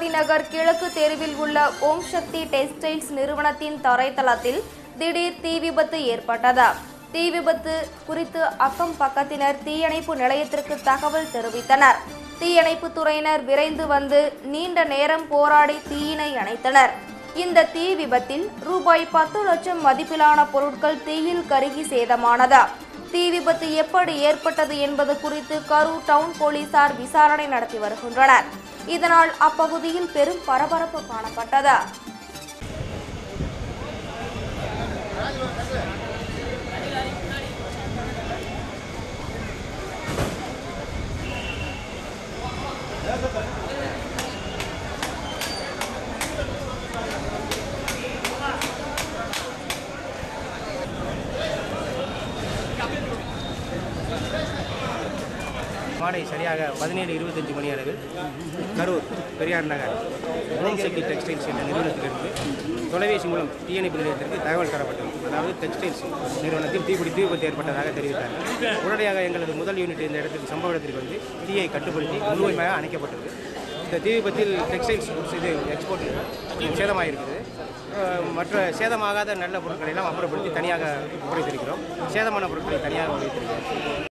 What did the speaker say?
கணபதி நகர் கிழக்கு தெருவில் உள்ள ஓம் சக்தி டெக்ஸ்டைல்ஸ் நிறுவனத்தின் தரைத்தளத்தில் திடீர் தீ விபத்து ஏற்பட்டது தீ விபத்து குறித்து அக்கம் பக்கத்தினர் தீயணைப்பு நிலையத்திற்கு தகவல் தெரிவித்தனர் தீயணைப்பு துறையினர் விரைந்து வந்து நீண்ட நேரம் போராடி தீயினை அணைத்தனர் இந்த தீ விபத்தில் ரூபாய் பத்து லட்சம் மதிப்பிலான பொருட்கள் தீயில் கருகி சேதமானது தீ விபத்து எப்படி ஏற்பட்டது என்பது குறித்து கரூர் டவுன் போலீசார் விசாரணை நடத்தி வருகின்றனர் இதனால் அப்பகுதியில் பெரும் பரபரப்பு காணப்பட்டது மாலை சரியாக பதினேழு இருபத்தஞ்சு மணி அளவில் கரூர் பெரியார் நகர் ஓம் சக்தி டெக்ஸ்டைல்ஸ் என்ற நிறுவனத்திலிருந்து தொலைபேசி மூலம் தீயணைப்பு நிலையத்திற்கு தகவல் தரப்பட்டது அதாவது டெக்ஸ்டைல்ஸ் நிறுவனத்தில் தீப்பிடி தீ விபத்து ஏற்பட்டதாக தெரிவித்தார் உடனடியாக எங்களது முதல் யூனிட் இந்த இடத்துக்கு சம்பவ இடத்திற்கு வந்து தீயை கட்டுப்படுத்தி முழுமையாக அணைக்கப்பட்டது இந்த தீ விபத்தில் டெக்ஸ்டைல்ஸ் goods இது எக்ஸ்போர்ட் கொஞ்சம் சேதமாகிருக்குது அஹ் மற்ற சேதமாகாத நல்ல பொருட்களை எல்லாம் அப்புறப்படுத்தி தனியாக குறைத்திருக்கிறோம் சேதமான பொருட்களை தனியாக குறைத்திருக்கிறோம்